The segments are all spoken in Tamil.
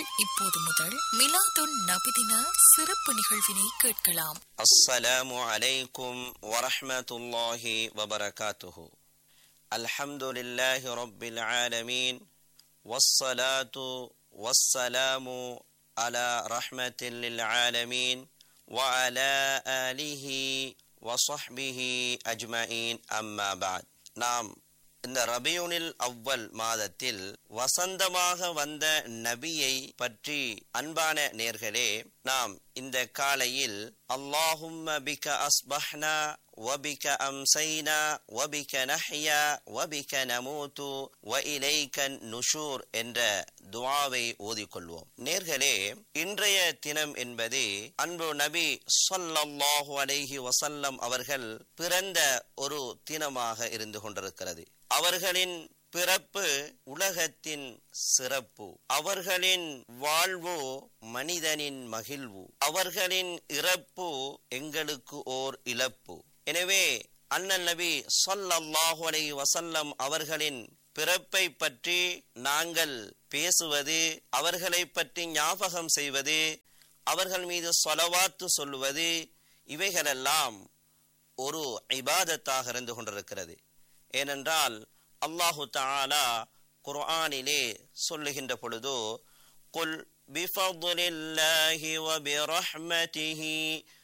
இப்போது முதல் மிலாதுன் நபிதின சிறப்பு நிகழ்வினை கேட்கலாம் السلام عليكم ورحمة الله وبركاته الحمد لله رب العالمين والصلاة والسلام على رحمة للعالمين وعلى آله وصحبه أجمعين أما بعد நாம் இந்த ரபியுனில் அவ்வல் மாதத்தில் வசந்தமாக வந்த நபியை பற்றி அன்பான நேர்களே நாம் இந்த காலையில் அல்லாஹும்ம பிக அஸ்பஹ்னா وبك أمسينا وبك نحيا وبك نموت وإليك النشور என்ற துவாவை ஓதிக்கொள்வோம் நேர்களே இன்றைய தினம் என்பது அன்பு நபி ஸல்லல்லாஹு அலைஹி வஸல்லம் அவர்கள் பிறந்த ஒரு தினமாக இருந்து கொண்டிருக்கிறது அவர்களின் பிறப்பு உலகத்தின் சிறப்பு அவர்களின் வாழ்வு மனிதனின் மகிழ்வு அவர்களின் இறப்பு எங்களுக்கு ஓர் இழப்பு எனவே அண்ணன் நபி ஸல்லல்லாஹு அலைஹி வஸல்லம் அவர்களின் பிறப்பை பற்றி நாங்கள் பேசுவது அவர்களை பற்றி ஞாபகம் செய்வது அவர்கள் மீது சொலவாத்து சொல்லுவது இவைகளெல்லாம் ஒரு இபாதத்தாக இருந்து கொண்டிருக்கிறது ஏனென்றால் அல்லாஹு தாலா குர்ஆனிலே சொல்லுகின்ற பொழுது குல் பிஃபضலில்லாஹி வபிரஹ்மதிஹி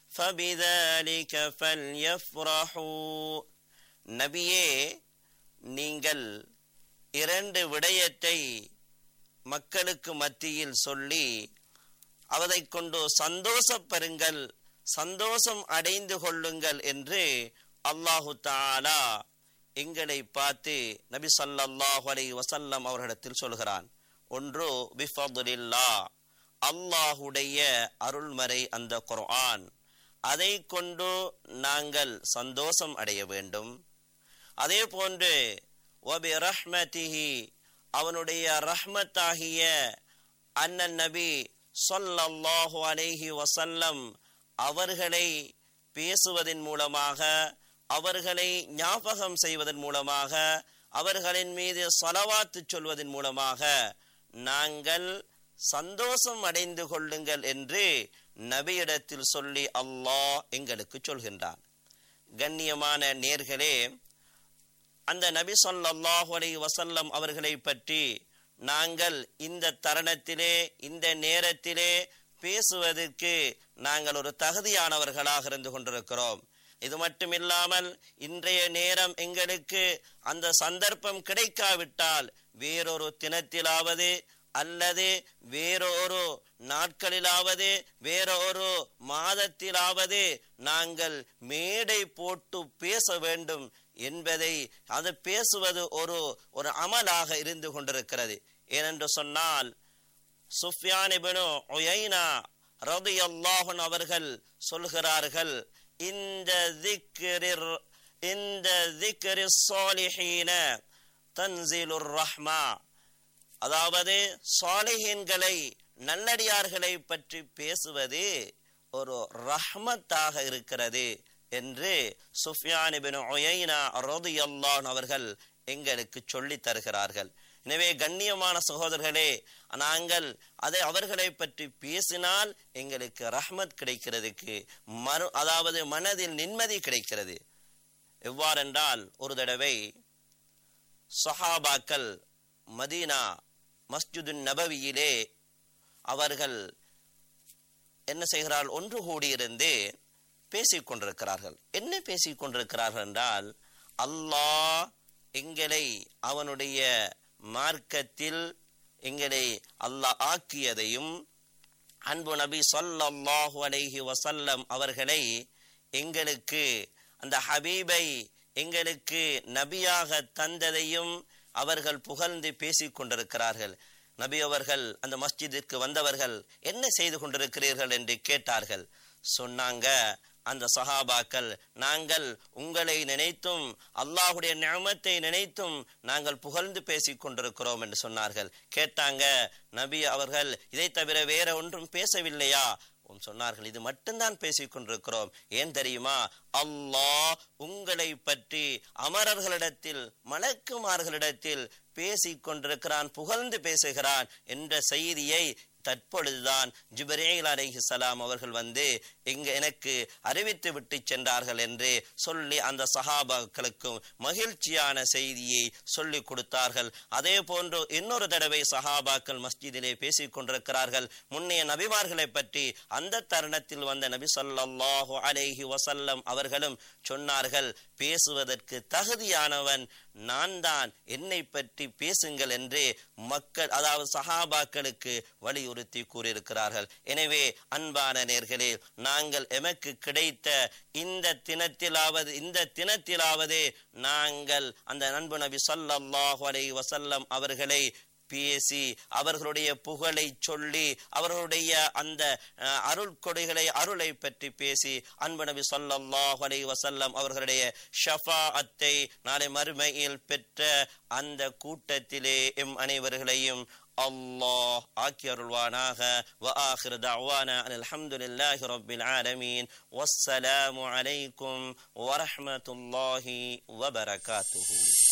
فبذلك فليفرحوا நபியே நீங்கள் இரண்டு விடயத்தை மக்களுக்கு மத்தியில் சொல்லி அவதை கொண்டு சந்தோஷப்பெறுங்கள் சந்தோஷம் அடைந்து கொள்ளுங்கள் என்று அல்லாஹு தாலா எங்களை பார்த்து நபி சல்லல்லாஹு அலைஹி வசல்லம் அவர்களிடத்தில் சொல்கிறான் ஒன்று பிஃபதுலில்லா அல்லாஹுடைய அருள்மறை அந்த குர்ஆன் அதை கொண்டு நாங்கள் சந்தோஷம் அடைய வேண்டும் அதே போன்று ஒபி ரஹ்மதிஹி அவனுடைய ரஹ்மத்தாகிய அண்ணன் நபி சொல்லல்லாஹு அலைஹி வசல்லம் அவர்களை பேசுவதன் மூலமாக அவர்களை ஞாபகம் செய்வதன் மூலமாக அவர்களின் மீது சொலவாத்து சொல்வதன் மூலமாக நாங்கள் சந்தோஷம் அடைந்து கொள்ளுங்கள் என்று நபியிடத்தில் சொல்லி அல்லாஹ் எங்களுக்கு சொல்கின்றான் கண்ணியமான நேர்களே அந்த நபி சொல்லாஹு அலை வசல்லம் அவர்களை பற்றி நாங்கள் இந்த தருணத்திலே இந்த நேரத்திலே பேசுவதற்கு நாங்கள் ஒரு தகுதியானவர்களாக இருந்து கொண்டிருக்கிறோம் இது மட்டும் இல்லாமல் இன்றைய நேரம் எங்களுக்கு அந்த சந்தர்ப்பம் கிடைக்காவிட்டால் வேறொரு தினத்திலாவது அல்லது வேறொரு நாட்களிலாவது வேறொரு மாதத்திலாவது நாங்கள் மேடை போட்டு பேச வேண்டும் என்பதை அது பேசுவது ஒரு ஒரு அமலாக இருந்து கொண்டிருக்கிறது ஏனென்று சொன்னால் சுஃபியானிபனு ஒயைனா ரதி அல்லாஹன் அவர்கள் சொல்கிறார்கள் இந்த திக்ரிர் இந்த திக்ரி சாலிஹீன தன்சிலுர் ரஹ்மா அதாவது சாலிஹீன்களை நல்லடியார்களை பற்றி பேசுவது ஒரு ரஹ்மத்தாக இருக்கிறது என்று சுஃபியானிபின் ஒயைனா ரோதியல்லான் அவர்கள் எங்களுக்கு சொல்லி தருகிறார்கள் எனவே கண்ணியமான சகோதரர்களே நாங்கள் அதை அவர்களை பற்றி பேசினால் எங்களுக்கு ரஹ்மத் கிடைக்கிறதுக்கு மறு அதாவது மனதில் நிம்மதி கிடைக்கிறது எவ்வாறென்றால் ஒரு தடவை சஹாபாக்கள் மதீனா மஸ்ஜிது நபவியிலே அவர்கள் என்ன செய்கிறார்கள் ஒன்று கூடியிருந்து பேசிக் கொண்டிருக்கிறார்கள் என்ன பேசிக் கொண்டிருக்கிறார்கள் என்றால் அல்லாஹ் எங்களை அவனுடைய மார்க்கத்தில் எங்களை அல்லாஹ் ஆக்கியதையும் அன்பு நபி சொல்லல்லாஹு அலைஹி வசல்லம் அவர்களை எங்களுக்கு அந்த ஹபீபை எங்களுக்கு நபியாக தந்ததையும் அவர்கள் புகழ்ந்து பேசிக் கொண்டிருக்கிறார்கள் நபி அவர்கள் அந்த மஸ்ஜிதிற்கு வந்தவர்கள் என்ன செய்து கொண்டிருக்கிறீர்கள் என்று கேட்டார்கள் சொன்னாங்க அந்த சஹாபாக்கள் நாங்கள் உங்களை நினைத்தும் அல்லாஹுடைய நியமத்தை நினைத்தும் நாங்கள் புகழ்ந்து பேசிக் கொண்டிருக்கிறோம் என்று சொன்னார்கள் கேட்டாங்க நபி அவர்கள் இதை தவிர வேற ஒன்றும் பேசவில்லையா சொன்னார்கள் இது மட்டும்தான் பேசிக் கொண்டிருக்கிறோம் ஏன் தெரியுமா அல்லாஹ் உங்களை பற்றி அமரர்களிடத்தில் மலக்குமார்களிடத்தில் பேசிக் கொண்டிருக்கிறான் புகழ்ந்து பேசுகிறான் என்ற செய்தியை தற்பொழுதுதான் ஜிப்ரீல் அலைஹிஸ்ஸலாம் அவர்கள் வந்து இங்க எனக்கு அறிவித்து விட்டு சென்றார்கள் என்று சொல்லி அந்த சஹாபாக்களுக்கும் மகிழ்ச்சியான செய்தியை சொல்லிக் கொடுத்தார்கள் அதே போன்று இன்னொரு தடவை சஹாபாக்கள் மஸ்ஜிதிலே பேசிக் கொண்டிருக்கிறார்கள் முன்னைய நபிமார்களை பற்றி அந்த தருணத்தில் வந்த நபி ஸல்லல்லாஹு அலைஹி வஸல்லம் அவர்களும் சொன்னார்கள் பேசுவதற்கு தகுதியானவன் நான் தான் என்னை பற்றி பேசுங்கள் என்று மக்கள் அதாவது சஹாபாக்களுக்கு வலியுறுத்தி கூறியிருக்கிறார்கள் எனவே அன்பான நேர்களே நாங்கள் எமக்கு கிடைத்த இந்த தினத்திலாவது இந்த தினத்திலாவது நாங்கள் அந்த நண்பு நபி ஸல்லல்லாஹு அலைஹி வஸல்லம் அவர்களை பேசி அவர்களுடைய புகழை சொல்லி அவர்களுடைய அந்த அஹ், அருள் கொடைகளை அருளை பற்றி பேசி அன்பு நபி ஸல்லல்லாஹு அலைஹி வஸல்லம் அவர்களுடைய ஷஃபாஅத்தை நாளை மறுமையில் பெற்ற அந்த கூட்டத்திலே எம் அனைவர்களையும் அல்லாஹ் ஆக்கி அருள்வானாக وآخر دعوانا أن الحمد لله رب العالمين والسلام عليكم ورحمة الله وبركاته